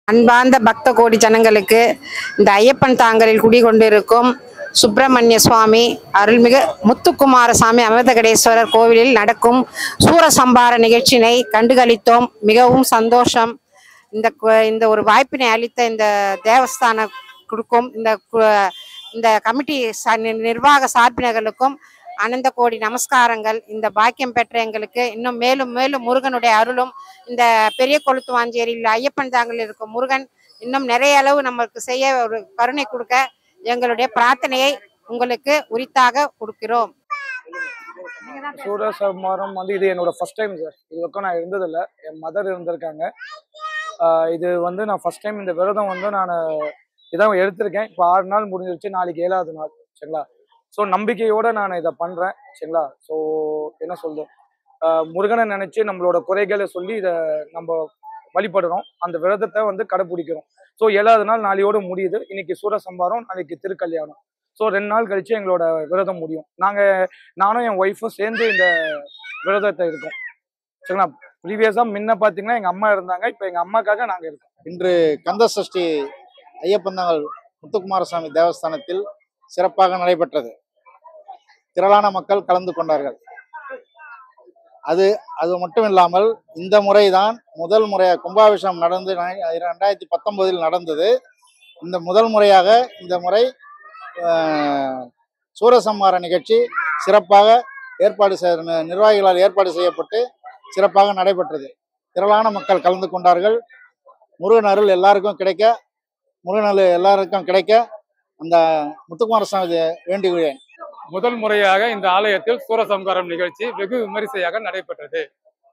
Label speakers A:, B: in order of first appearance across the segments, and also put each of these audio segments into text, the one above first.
A: அன்பார்ந்த பக்த கோடி ஜனங்களுக்கு இந்த ஐயப்பன் தாங்கலில் குடிகொண்டிருக்கும் சுப்பிரமணிய சுவாமி அருள்மிகு முத்துக்குமாரசாமி அமிர்தகடேஸ்வரர் கோவிலில் நடக்கும் சூரசம்பார நிகழ்ச்சியினை கண்டுகளித்தோம் மிகவும் சந்தோஷம் இந்த கு- இந்த ஒரு வாய்ப்பினை அளித்த இந்த தேவஸ்தான கொடுக்கும் இந்த கு- இந்த கமிட்டி ச- நி- நிர்வாக சார்பினர்களுக்கும் அனந்த கோடி நமஸ்காரங்கள் இந்த பாக்கியம் பெற்ற எங்களுக்கு இன்னும் மேலும் மேலும் முருகனுடைய அருளும் இந்த பெரிய கொளுத்துவாஞ்சேரியில் ஐயப்பன் தாங்கலில் இருக்கும் முருகன் இன்னும் நிறைய அளவு நமக்கு செய்ய ஒரு கருணை கொடுக்க எங்களுடைய பிரார்த்தனையை உங்களுக்கு உரித்தாக கொடுக்கிறோம்
B: சூரசம்மாரம் வந்து இது என்னோட ஃபர்ஸ்ட் டைம் சார் இது வரைக்கும் நான் இருந்ததில்ல என் மதர் இருந்திருக்காங்க ஆஹ் இது வந்து நான் ஃபர்ஸ்ட் டைம் இந்த விரதம் வந்து நான் இதான் எடுத்திருக்கேன் இப்போ ஆறு நாள் முடிஞ்சிருச்சு நாளைக்கு ஏழாவது நாள் சரிங்களா ஸோ நம்பிக்கையோட நான் இதை பண்றேன் சரிங்களா ஸோ என்ன சொல்றது ஆஹ் முருகனை நினைச்சு நம்மளோட குறைகளை சொல்லி இதை நம்ம வழிபடுறோம் அந்த விரதத்தை வந்து கடைபிடிக்கிறோம் ஸோ ஏழாவது நாள் நாளையோட முடியுது இன்னைக்கு சூரசம்பாரம் நாளைக்கு திருக்கல்யாணம் ஸோ ரெண்டு நாள் கழிச்சு எங்களோட விரதம் முடியும் நாங்கள் நானும் என் ஒய்ஃபும் சேர்ந்து இந்த விரதத்தை இருக்கோம் சரிங்களா ப்ரீவியஸாக முன்ன பார்த்தீங்கன்னா எங்கள் அம்மா இருந்தாங்க இப்போ எங்கள் அம்மாக்காக நாங்கள் இருக்கோம்
C: இன்று கந்த சஷ்டி ஐயப்பந்தங்கள் முத்துக்குமாரசாமி தேவஸ்தானத்தில் சிறப்பாக நடைபெற்றது திரளான மக்கள் கலந்து கொண்டார்கள் அது அது மட்டும் இல்லாமல் இந்த முறைதான் முதல் முறையாக கும்பாபிஷேகம் நடந்து நை- ரெண்டாயிரத்தி பத்தொன்பதில் நடந்தது இந்த முதல் முறையாக இந்த முறை ஆஹ், சூரசம்ஹார நிகழ்ச்சி சிறப்பாக ஏற்பாடு செய்ய நிர்வாகிகளால் ஏற்பாடு செய்யப்பட்டு சிறப்பாக நடைபெற்றது திரளான மக்கள் கலந்து கொண்டார்கள் முருகன் அருள் எல்லாருக்கும் கிடைக்க முருகன் அருள் எல்லாருக்கும் கிடைக்க அந்த முத்துக்குமாரசாமி வேண்டுகிறேன்
D: முதல் முறையாக இந்த ஆலயத்தில் சூரசம்காரம் நிகழ்ச்சி வெகு விமரிசையாக நடைபெற்றது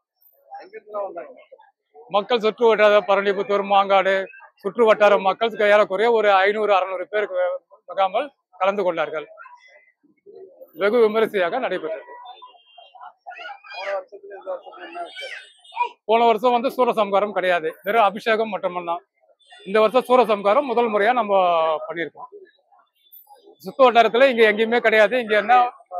D: மக்கள் சுற்று வட்டார பரணிபுத்தூர் மாங்காடு சுற்று வட்டார மக்கள் ஏறக்குறைய ஒரு ஐநூறு அறுநூறு பேருக்கு மிகாமல் கலந்து கொண்டார்கள் வெகு விமரிசையாக நடைபெற்றது போன வருஷம் வந்து சூரசம்காரம் கிடையாது வெறும் அபிஷேகம் மட்டும்தான் இந்த வருஷம் சூரசம்காரம் முதல் முறையா நம்ம பண்ணியிருக்கோம் சுத்து வட்டாரத்துல இங்க எங்கேயுமே கிடையாது இங்க என்ன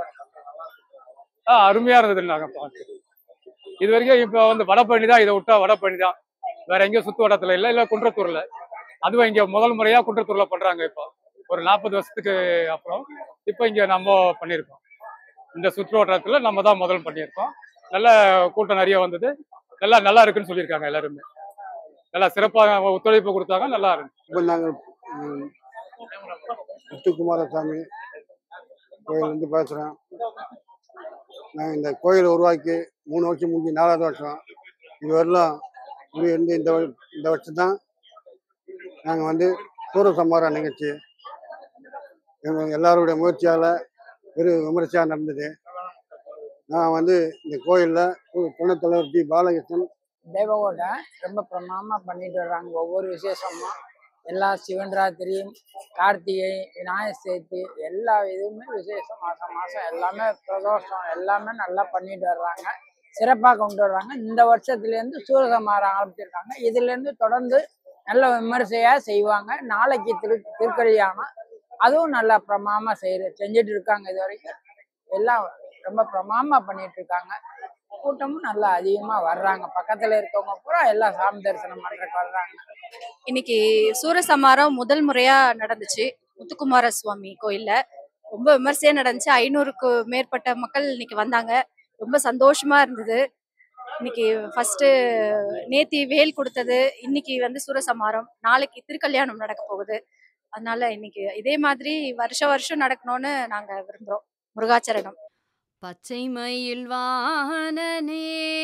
D: ஆ, அருமையா இருந்தது நாங்க பார்த்து இது வரைக்கும் இப்ப வந்து வடபழனி தான் இதை விட்டா வடபழனி தான் வேற எங்கேயும் சுத்து வட்டாரத்துல இல்ல இல்ல குன்றத்தூர்ல அதுவும் இங்க முதல் முறையா குன்றத்தூர்ல பண்றாங்க இப்போ ஒரு நாற்பது வருஷத்துக்கு அப்புறம் இப்போ இங்க நம்ம பண்ணியிருக்கோம் இந்த சுற்று வட்டாரத்துல நம்ம தான் முதல் பண்ணியிருக்கோம் நல்ல கூட்டம் நிறைய வந்தது நல்லா நல்லா இருக்குன்னு சொல்லியிருக்காங்க எல்லாருமே நல்லா சிறப்பாக ஒத்துழைப்பு கொடுத்தாங்க நல்லா இருக்கு
E: இப்போ நாங்கள் ம், முத்துக்குமாரசாமி கோயிலேருந்து பேசுகிறோம் நாங்கள் இந்த கோயிலை உருவாக்கி மூணு வருஷம் முடிஞ்சு நாலாவது வருஷம் இது வரலாம் இது வந்து இந்த வரு- இந்த வருஷம் தான் நாங்கள் வந்து சூரசம்மார நிகழ்ச்சி எங்க எல்லாருடைய முயற்சியால் பெரு விமர்சையாக நடந்தது நான் வந்து இந்த கோயிலில் துணைத்தலைவர் டி பாலகிருஷ்ணன்
F: தேவகோட்டை ரொம்ப பிரமாதமாக பண்ணிட்டு வர்றாங்க ஒவ்வொரு விசேஷமும் எல்லா சிவன் ராத்திரியும் கார்த்திகை விநாயகர் சதுர்த்தி எல்லா இதுவுமே விசேஷம் மாதம் மாதம் எல்லாமே பிரதோஷம் எல்லாமே நல்லா பண்ணிட்டு வர்றாங்க சிறப்பாக கொண்டு வர்றாங்க இந்த வருஷத்துலேருந்து சூரசம்ஹாரம் ஆரம்பிச்சிருக்காங்க இதுலேருந்து தொடர்ந்து நல்ல விமர்சையாக செய்வாங்க நாளைக்கு திரு திருக்கல்யாணம் அதுவும் நல்லா பிரமாதமாக செய்ய செஞ்சுட்டு இருக்காங்க இது வரைக்கும் எல்லாம் ரொம்ப பிரமாதமாக பண்ணிட்டு இருக்காங்க கூட்டமும் நல்லா அதிகமா வர்றாங்க பக்கத்துல இருக்கவங்க பூரா எல்லாம் சாமி தரிசனம் பண்றதுக்கு வர்றாங்க
G: இன்னைக்கு சூரசம்மாரம் முதல் முறையா நடந்துச்சு முத்துக்குமார சுவாமி கோயில்ல ரொம்ப விமர்சையா நடந்துச்சு ஐநூறுக்கு மேற்பட்ட மக்கள் இன்னைக்கு வந்தாங்க ரொம்ப சந்தோஷமா இருந்தது இன்னைக்கு ஃபர்ஸ்ட் நேத்தி வேல் கொடுத்தது இன்னைக்கு வந்து சூரசம்மாரம் நாளைக்கு திருக்கல்யாணம் நடக்க போகுது அதனால இன்னைக்கு இதே மாதிரி வருஷ வருஷம் நடக்கணும்னு நாங்க விரும்புறோம் முருகாச்சரணம்
H: பச்சை மயில் வானனே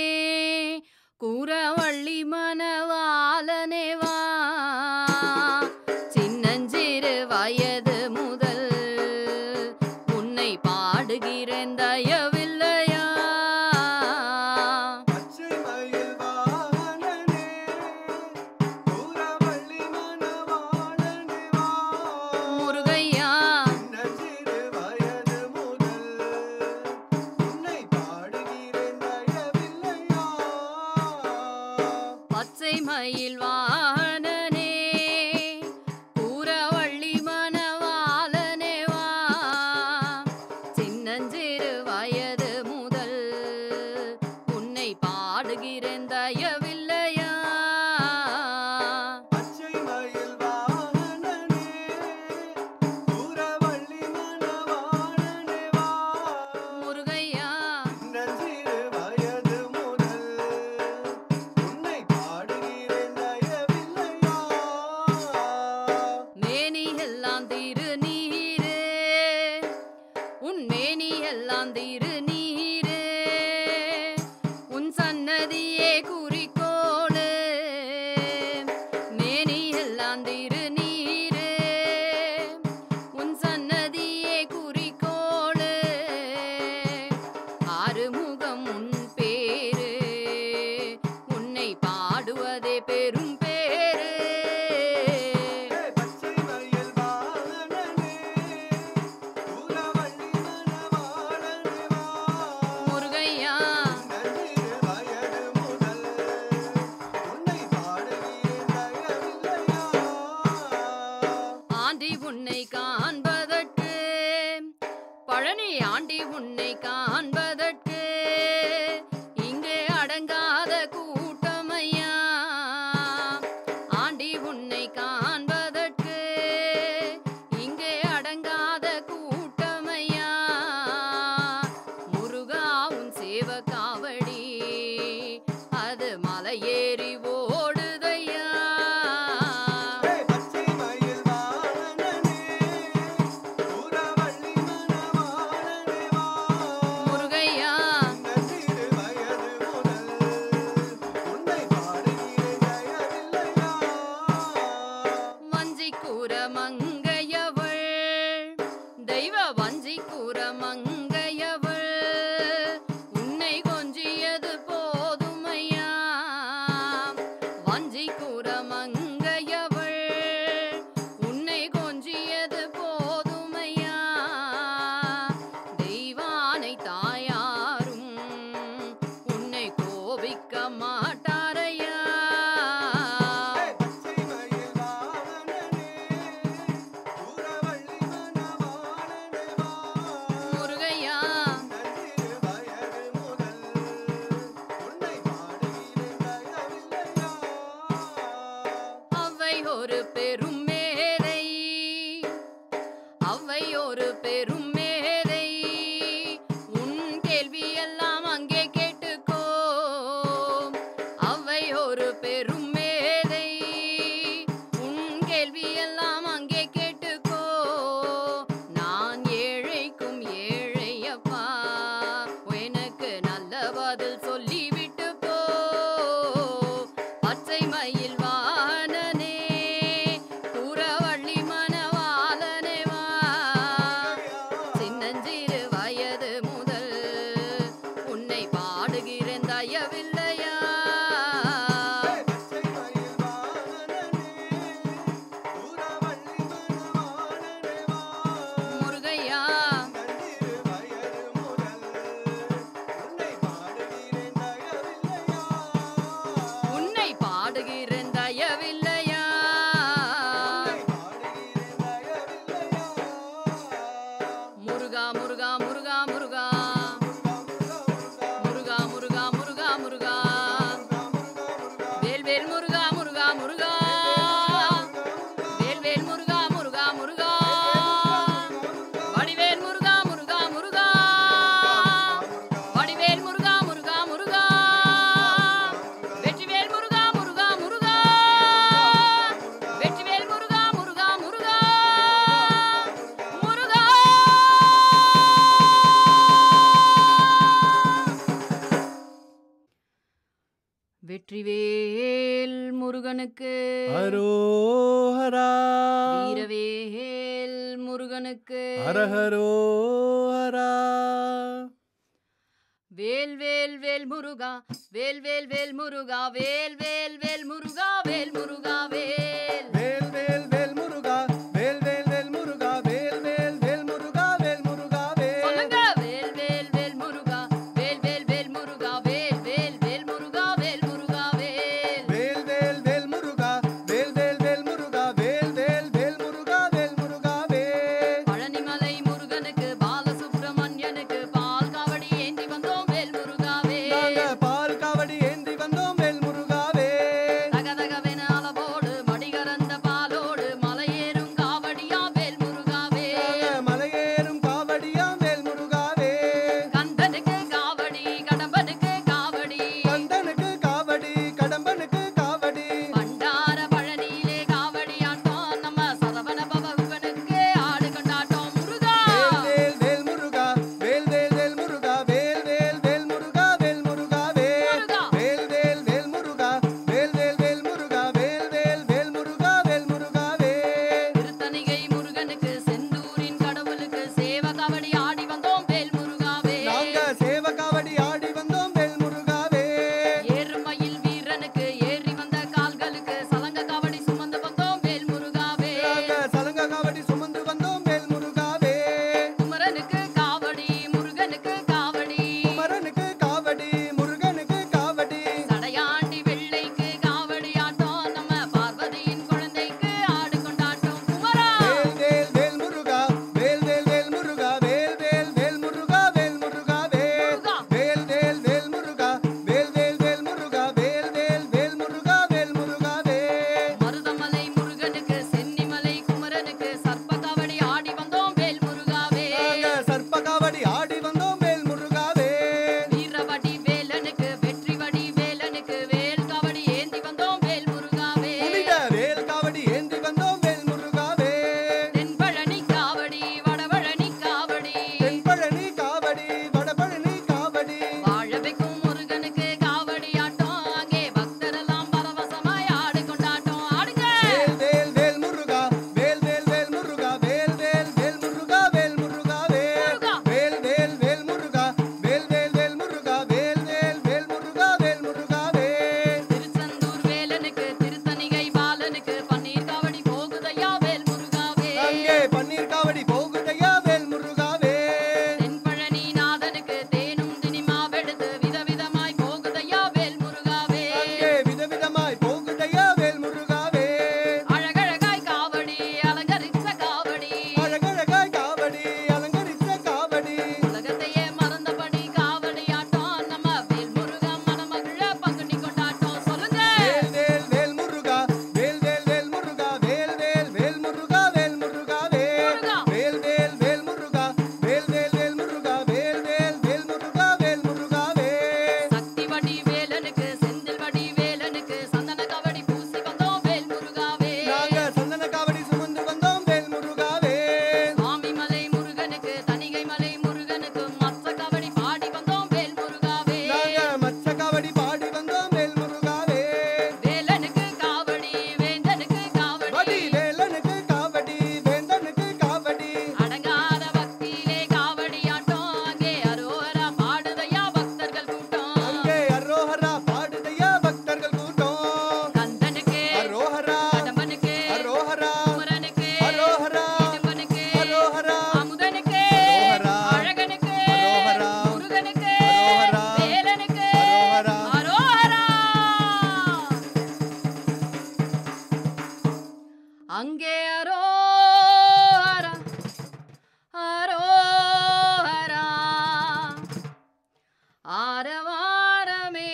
H: கூரவள்ளி மணவாளனே வா சின்னஞ்சிறு வயது முதல் உன்னை பாடுகிறேன் தயவில்லையா முருகையா பச்சை மயில் வானனே கூரவள்ளி மணவாளனே வா சின்னஞ்சிறு வயது முதல் உன்னை பாடுகிறேன் தயவில்லையா
I: பச்சை
H: பாடுவதே பெரும் பேரு முருகையா ஆண்டி உன்னை காண்பதற்கு பழனி ஆண்டி உன்னை காண்பதற்கு இங்கே அடங்காத கூட்டமையா ஆண்டி உன்னை காண்பதற்கு இங்கே அடங்காத கூட்டமையா முருகா உன் சேவ காவடி அது மலையேறி ஓடுதையா முருகையா வஞ்சி கூற மங்கையவள் தெய்வ வஞ்சி கூற மங்கையவள் உன்னை கொஞ்சியது போதுமையா வஞ்சி கூற மங்கையவள் உன்னை கொஞ்சியது போதுமையா தெய்வானை தாயாரும் உன்னை கோபிக்க மாட்டாரையா முருகையா அவை ஒரு பெரும் மேதை அவை ஒரு பெரும் மேதை உன் கேள்வி எல்லாம் அங்கே கேட்டுக்கோ அவை ஒரு பெரும் மேதை உன் கேள்வி எல்லாம் அங்கே கேட்டுக்கோ நான் ஏழைக்கும் ஏழையப்பா எனக்கு நல்ல பதில் சொல்லிவிட்டு போ பச்சை மயில் வாணனே புறவள்ளி மணவாளனே வா சின்னஞ்சிறு வயது முதல் உன்னை பாடுகிறேன் தயவில்லையா முருகையா உன்னை பாடுகிறேன் தயவில்லையா முருகா முருகா முருகா முருகா முருகா முருகா முருகா முருகா வேல் வேல் முருகா முருகா முருகா வேல் வேல் முருகா முருகா முருகா வடிவேல் முருகா முருகா முருகா வடிவேல் முருகா முருகா முருகா வெற்றிவேல் முருகா முருகா முருகா வெற்றிவேல் முருகா முருகா முருகா முருகா வெற்றிவேல் முருகனுக்கு
I: ஹரோஹரா
H: வீரவேல் முருகனுக்கு
I: ஹரஹரோஹரா
H: வேல் வேல் வேல் முருகா வேல் வேல் வேல் முருகா வேல் வேல் வேல் முருகா வேல் முருகா வேல்
I: வேல் வேல் வேல் முருகா வேல் வேல் வேல் முருகா வேல் வேல் வேல் முருகா வேல் முருகா வேல்
H: சொல்லுங்க வேல் வேல் வேல் முருகா வேல் வேல் வேல் முருகா வேல் வேல் வேல் முருகா வேல் முருகா வேல்
I: வேல் வேல் வேல் முருகா வேல் வேல் வேல் முருகா வேல் வேல் வேல் முருகா வேல் முருகா வேல்
H: பழனிமலை முருகனுக்கு பாலசுப்ரமணியனுக்கு பால் காவடி ஏந்தி வந்தோம் வேல் முருகா
I: நாங்க
H: வேல்
I: பால் காவடி ஏந்தி வந்தோம் வேல் முருகா வேல்
H: அங்கே அரோஹரா அரோஹரா ஆரவாரமே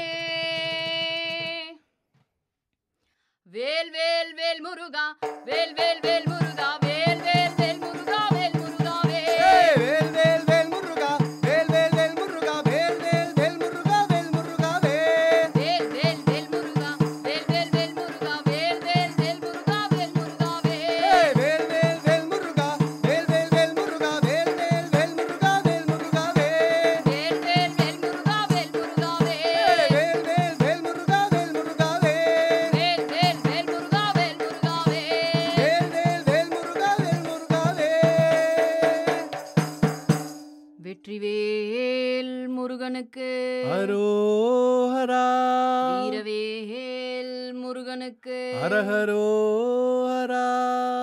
H: வேல் வேல் வேல் முருகா வேல் வேல் வேல் முருகா வேல் வேல் வேல் முருகா வேல் முருகா வேல்
I: வேல் வேல் வேல் முருகா வேல் வேல் வேல் முருகா வேல் வேல் வேல் முருகா வேல் முருகா வேல்
H: வேல் வேல் வேல் முருகா வேல் வேல் வேல் முருகா வேல் வேல் வேல் முருகா வேல் முருகா வேல்
I: வேல் வேல் வேல் முருகா வேல் வேல் வேல் முருகா வேல் வேல் வேல் முருகா வேல் முருகா வேல்
H: வேல் வேல் வேல் முருகா வேல் முருகா வேல்
I: வேல் வேல் வேல் முருகா வேல் முருகா வேல்
H: வேல் வேல் வேல் முருகா வேல் முருகா வேல்
I: வேல் வேல் வேல் முருகா வேல் முருகா வேல்
H: வெற்றிவேல் முருகனுக்கு
I: ஹரோஹரா
H: வீரவேல் முருகனுக்கு
I: ஹரஹரோஹரா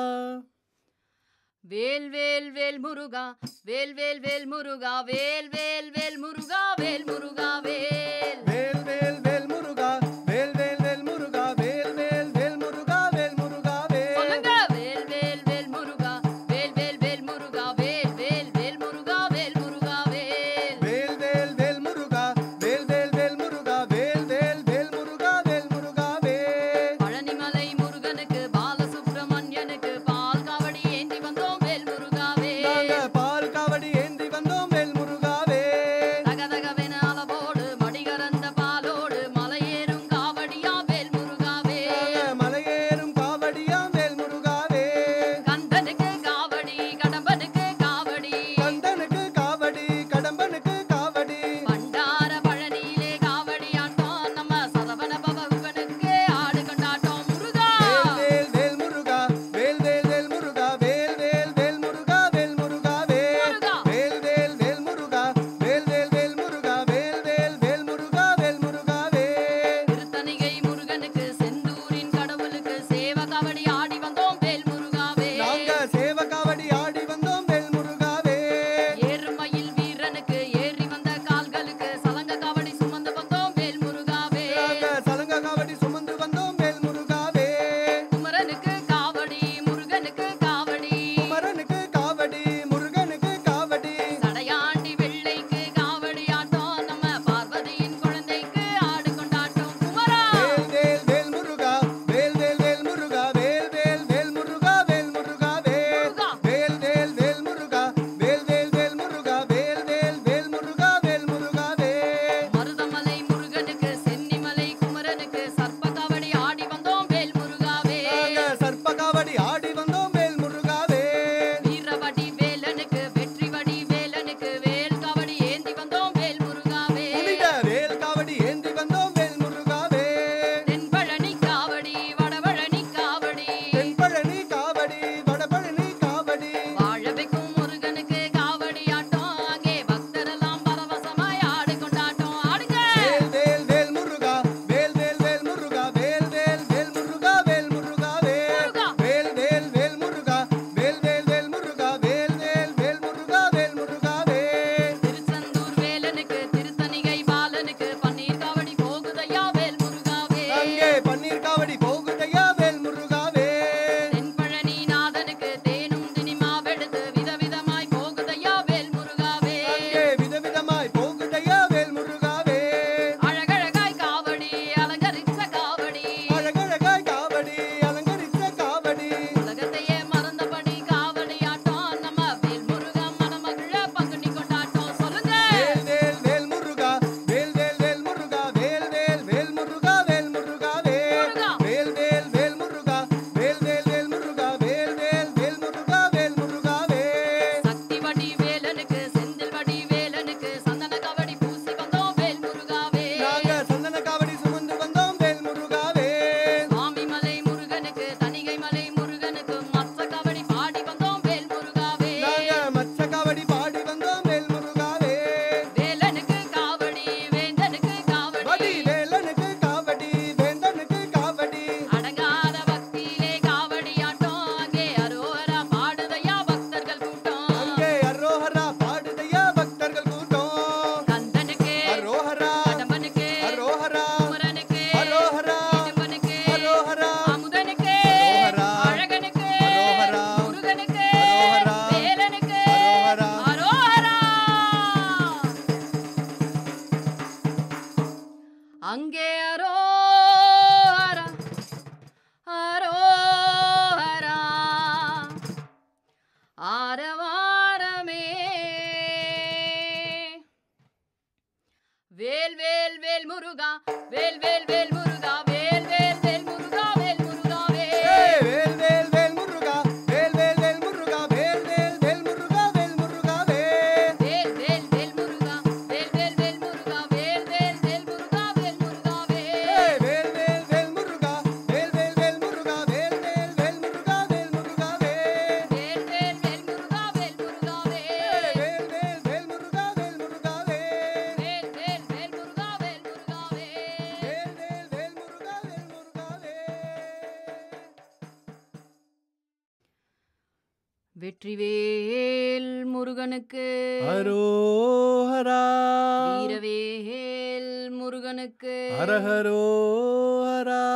H: வேல் வேல் வேல் முருகா வேல் வேல் வேல் முருகா வேல் வேல் வேல் முருகா வேல் முருகா வேல்
I: வேல் வேல் வேல் முருகா வேல் வேல் வேல் முருகா வேல் வேல் வேல் முருகா வேல் முருகா வேல்
H: சொல்லுங்க வேல் வேல் வேல் முருகா வேல் வேல் வேல் முருகா வேல் வேல் வேல் முருகா வேல் முருகா வேல்
I: வேல் வேல் வேல் முருகா வேல் வேல் வேல் முருகா வேல் வேல் வேல் முருகா வேல் முருகா வேல்
H: பழனிமலை முருகனுக்கு பாலசுப்ரமணியனுக்கு பால் காவடி ஏந்தி வந்தோம் வேல் முருகா
I: நாங்க
H: வேல்
I: பால் காவடி ஏந்தி வந்தோம் வேல் முருகா வேல்
H: தகதகவென அளவோடு மடிகரந்த பாலோடு மலையேறும் காவடியா வேல் முருகா
I: நாங்க
H: வேல்
I: மலையேறும் காவடியா வேல் முருகா வேல்
H: கந்தனுக்கு காவடி கடம்பனுக்கு காவடி
I: கந்தனுக்கு காவடி கடம்பனுக்கு காவடி
H: பண்டார பழனியிலே காவடி ஆட்டம் நம்ம சரவண பவனுக்கு ஆடு கொண்டாட்டம் முருகா
I: வேல் வேல் முருகா வேல் வேல் வேல் முருகா வேல் வேல் வேல் முருகா வேல் முருகா வேல்
H: முருகா.
I: வேல் வேல் வேல் முருகா வேல் வேல் வேல் முருகா வேல் வேல் வேல் முருகா வேல் முருகா வேல்
H: திருத்தணிகை முருகனுக்கு செந்தூரின் கடவுளுக்கு சேவ காவடி ஆடி வந்தோம் வேல் முருகா
I: நாங்க
H: வேல்
I: சேவ காவடி ஆடி வந்தோம் வேல் முருகா வேல்
H: ஏறுமயில் வீரனுக்கு ஏறி வந்த கால்களுக்கு சலங்க காவடி சுமந்து வந்தோம் வேல் முருகா
I: நாங்க
H: வேல்
I: சலங்க காவடி சுமந்து வந்தோம் வேல் முருகா வேல்
H: குமரனுக்கு காவடி முருகனுக்கு காவடி
I: குமரனுக்கு காவடி முருகனுக்கு காவடி
H: சடையாண்டி வெள்ளைக்கு காவடி ஆட்டம் நம்ம பார்வதியின் குழந்தைக்கு ஆடு கொண்டாட்டம் குமரா
I: வேல் வேல் வேல் முருகா வேல் வேல் வேல் முருகா வேல் வேல் வேல் முருகா வேல் முருகா வேல்
H: முருகா.
I: வேல் வேல் வேல் முருகா வேல் வேல் வேல் முருகா வேல் வேல் வேல் முருகா வேல் முருகா வேல்
H: மருதமலை முருகனுக்கு சென்னிமலை குமரனுக்கு சர்ப்ப காவடி ஆடி வந்தோம் வேல் முருகா
I: நாங்க
H: வேல்
I: சர்ப்ப காவடி ஆடி வந்தோம் வேல் முருகா வேல்
H: வீரவடி வேலனுக்கு வெற்றிவடி வேலனுக்கு வேல் காவடி ஏந்தி வந்தோம் வேல் முருகா
I: புனித
H: வேல்
I: வேல் காவடி ஏந்தி வந்தோம் வேல் முருகா வேல்
H: தென்பழனி காவடி வடபழனி காவடி
I: தென்பழனி காவடி வடபழனி காவடி
H: வாழ வைக்கும் முருகனுக்கு காவடி ஆட்டம் அங்கே பக்தரெல்லாம் பரவசமாய் ஆடு கொண்டாட்டம் ஆடுங்க
I: வேல் வேல் வேல் முருகா வேல் வேல் வேல் முருகா வேல் வேல் வேல் முருகா வேல் முருகா வேல்
H: முருகா.
I: வேல் வேல் வேல் முருகா வேல் வேல் வேல் முருகா வேல் வேல் வேல் முருகா வேல் முருகா வேல்
H: திருச்செந்தூர் வேலனுக்கு திருத்தணிகை பாலனுக்கு பன்னீர் காவடி போகுதையா வேல் முருகா
I: அங்கே
H: வேல்
I: பன்னீர் காவடி போகுதையா வேல் முருகா வேல்
H: தென்பழனி நாதனுக்கு தேனும் தினிமாவெடுத்து விதவிதமாய் போகுதையா வேல் முருகா
I: அங்கே
H: வேல்
I: விதவிதமாய் போகுதையா வேல் முருகா வேல்
H: அழகழகாய் காவடி அலங்கரிச்ச காவடி
I: அழகழகாய் காவடி அலங்கரித்த காவடி
H: உலகத்தையே மறந்தபடி காவடி ஆட்டம் நம்ம வேல் முருகா மனமகிழ பங்குனி கொண்டாட்டம் சொல்லுங்க
I: வேல் வேல் வேல் முருகா வேல் வேல் வேல் முருகா வேல் வேல் வேல் முருகா வேல் முருகா வேல்
H: முருகா. வெற்றிவேல் முருகனுக்கு
I: ஹரோஹரா
H: வீரவேல் முருகனுக்கு
I: ஹரஹரோஹரா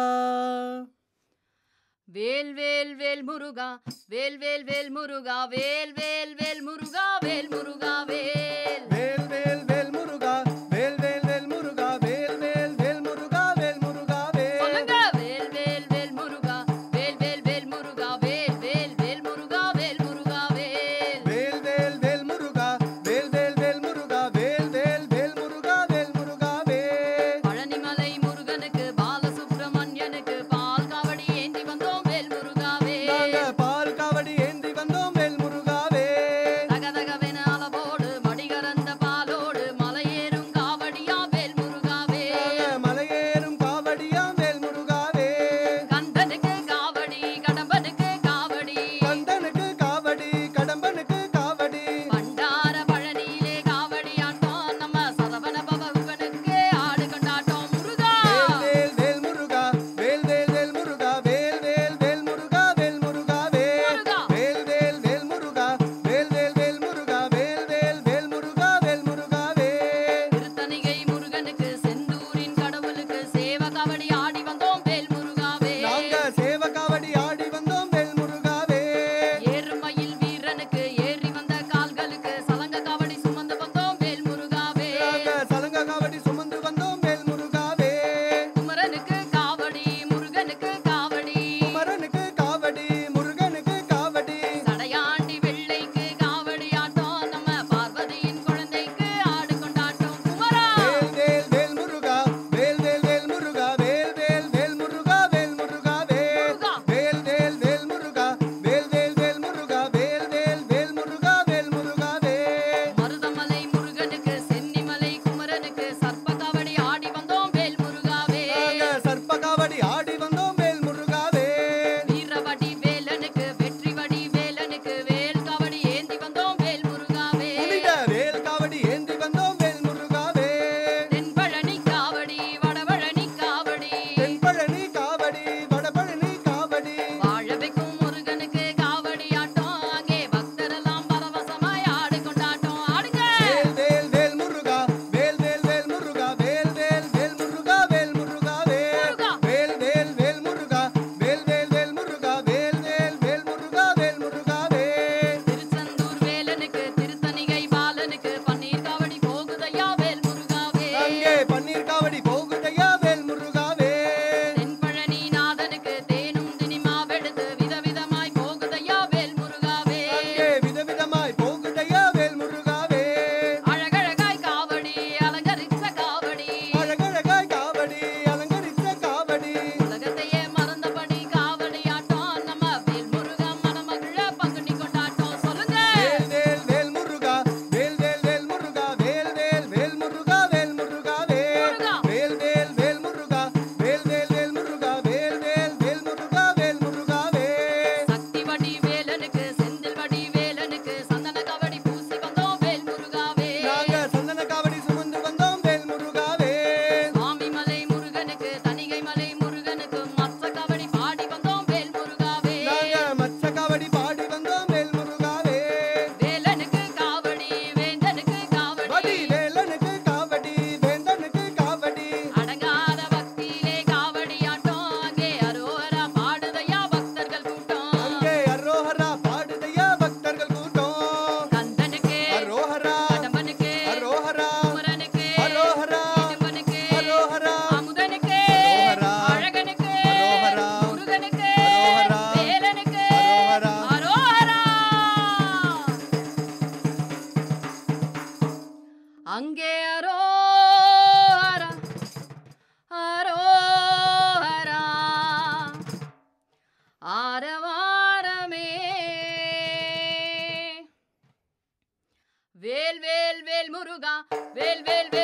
H: வேல் வேல் வேல் முருகா வேல் வேல் வேல் முருகா வேல் வேல் வேல் முருகா வேல் முருகா வேல்
I: வேல் வேல் வேல் முருகா வேல் வேல் வேல் முருகா வேல் வேல் வேல் முருகா வேல் முருகா வேல்
H: சொல்லுங்க வேல் வேல் வேல் முருகா வேல் வேல் வேல் முருகா வேல் வேல் வேல் முருகா வேல் முருகா வேல்
I: வேல் வேல் வேல் முருகா வேல் வேல் வேல் முருகா வேல் வேல் வேல் முருகா வேல் முருகா வேல்
H: பழனிமலை முருகனுக்கு பாலசுப்ரமணியனுக்கு பால் காவடி ஏந்தி வந்தோம் வேல் முருகா
I: நாங்க
H: வேல்
I: பால் காவடி ஏந்தி வந்தோம் வேல் முருகா வேல்
H: தகதகவென அளவோடு மடிகரந்த பாலோடு மலையேறும் காவடியா வேல் முருகா
I: நாங்க
H: வேல்
I: மலையேறும் காவடியா வேல் முருகா வேல்
H: கந்தனுக்கு காவடி கடம்பனுக்கு காவடி
I: கந்தனுக்கு காவடி கடம்பனுக்கு காவடி
H: பண்டார பழனியிலே காவடி ஆட்டம் நம்ம சரவண பவனுக்கு ஆடு கொண்டாட்டம் முருகா
I: வேல் வேல் வேல் முருகா வேல் வேல் வேல் முருகா வேல் வேல் வேல் முருகா வேல் முருகா வேல்
H: முருகா.
I: வேல் வேல் வேல் முருகா வேல் வேல் வேல் முருகா வேல் வேல் வேல் முருகா வேல் முருகா வேல்
H: திருத்தணிகை முருகனுக்கு செந்தூரின் கடவுளுக்கு சேவ காவடி ஆடி வந்தோம் வேல் முருகா
I: நாங்க
H: வேல்
I: சேவ காவடி ஆடி வந்தோம் வேல் முருகா வேல்
H: ஏறுமயில் வீரனுக்கு ஏறி வந்த கால்களுக்கு சலங்க காவடி சுமந்து வந்தோம் வேல் முருகா
I: நாங்க
H: வேல்
I: சலங்க காவடி சுமந்து வந்தோம் வேல் முருகா வேல்
H: குமரனுக்கு காவடி முருகனுக்கு காவடி
I: குமரனுக்கு காவடி முருகனுக்கு காவடி
H: சடையாண்டி வெள்ளைக்கு காவடி ஆட்டம் நம்ம பார்வதியின் குழந்தைக்கு ஆடு கொண்டாட்டம் குமரா
I: வேல் வேல் வேல் முருகா வேல் வேல் வேல் முருகா வேல் வேல் வேல் முருகா வேல் முருகா வேல்
H: முருகா.
I: வேல் வேல் வேல் முருகா வேல் வேல் வேல் முருகா வேல் வேல் வேல் முருகா வேல் முருகா வேல்
H: மருதமலை முருகனுக்கு சென்னிமலை குமரனுக்கு சர்ப்ப காவடி ஆடி வந்தோம் வேல் முருகா
I: நாங்க
H: வேல்
I: சர்ப்ப காவடி ஆடி வந்தோம் வேல் முருகா வேல்
H: வீரவடி வேலனுக்கு வெற்றிவடி வேலனுக்கு வேல் காவடி ஏந்தி வந்தோம் வேல் முருகா
I: புனித
H: வேல்
I: வேல் காவடி ஏந்தி வந்தோம் வேல் முருகா வேல்
H: தென்பழனி காவடி வடபழனி காவடி
I: தென்பழனி காவடி வடபழனி காவடி
H: வாழ வைக்கும் முருகனுக்கு காவடி ஆட்டம் அங்கே பக்தரெல்லாம் பரவசமாய் ஆடு கொண்டாட்டம் ஆடுங்க
I: வேல் வேல் வேல் முருகா வேல் வேல் வேல் முருகா வேல் வேல் வேல் முருகா வேல் முருகா வேல்
H: முருகா.
I: வேல் வேல் வேல் முருகா வேல் வேல் வேல் முருகா வேல் வேல் வேல் முருகா வேல் முருகா வேல்
H: திருச்செந்தூர் வேலனுக்கு திருத்தணிகை பாலனுக்கு பன்னீர் காவடி போகுதையா வேல் முருகா
I: அங்கே
H: வேல்
I: பன்னீர் காவடி போகுதையா வேல் முருகா வேல்
H: தென்பழனி நாதனுக்கு தேனும் தினிமாவெடுத்து விதவிதமாய் போகுதையா வேல் முருகா
I: அங்கே
H: வேல்
I: விதவிதமாய் போகுதையா வேல் முருகா வேல்
H: அழகழகாய் காவடி அலங்கரிச்ச காவடி
I: அழகழகாய் காவடி அலங்கரித்த காவடி
H: உலகத்தையே மறந்தபடி காவடி ஆட்டம் நம்ம வேல் முருகா மனமகிழ பங்குனி கொண்டாட்டம் சொல்லுங்க
I: வேல் வேல் வேல் முருகா வேல் வேல் வேல் முருகா வேல் வேல் வேல் முருகா வேல் முருகா வேல்
H: முருகா.
I: வேல் வேல் வேல் முருகா வேல் வேல் வேல் முருகா வேல் வேல் வேல் முருகா வேல் முருகா வேல்
H: சக்தி வடி வேலனுக்கு செந்தில் வடி வேலனுக்கு சந்தன காவடி பூசி வந்தோம் வேல் முருகா
I: நாங்க
H: வேல்
I: சந்தன காவடி சுமந்து வந்தோம் வேல் முருகா வேல்
H: சுவாமி மலை முருகனுக்கு தணிகை மலை முருகனுக்கு மற்ற காவடி பாடி வந்தோம் வேல் முருகா
I: நாங்க
H: வேல்
I: மச்ச காவடி பாடி வந்தோம் வேல் முருகா வேல்
H: வேலனுக்கு காவடி வேந்தனுக்கு
I: வடி
H: காவடி
I: வேலனுக்கு காவடி வேந்தனுக்கு காவடி
H: அடங்காத பக்தியிலே காவடி ஆட்டம் அங்கே அரோரா பாடுதையா பக்தர்கள் கூட்டம்
I: அங்கே அரோஹரா பாடுதையா பக்தர்கள் கூட்டம்
H: கந்தனுக்கு
I: அரோஹரா
H: கடம்பனுக்கு
I: அரோஹரா
H: குமரனுக்கு
I: அரோஹரா
H: இடும்பனுக்கு
I: அரோஹரா
H: அமுதனுக்கு
I: அரோஹரா.
H: அழகனுக்கு
I: அரோஹரா.
H: முருகனுக்கு
I: அரோஹரா.
H: வேலனுக்கு
I: அரோஹரா.
H: அரோஹரா அங்கே அரோஹரா அரோஹரா ஆரவாரமே வேல் வேல் வேல் முருகா வேல் வேல் வேல்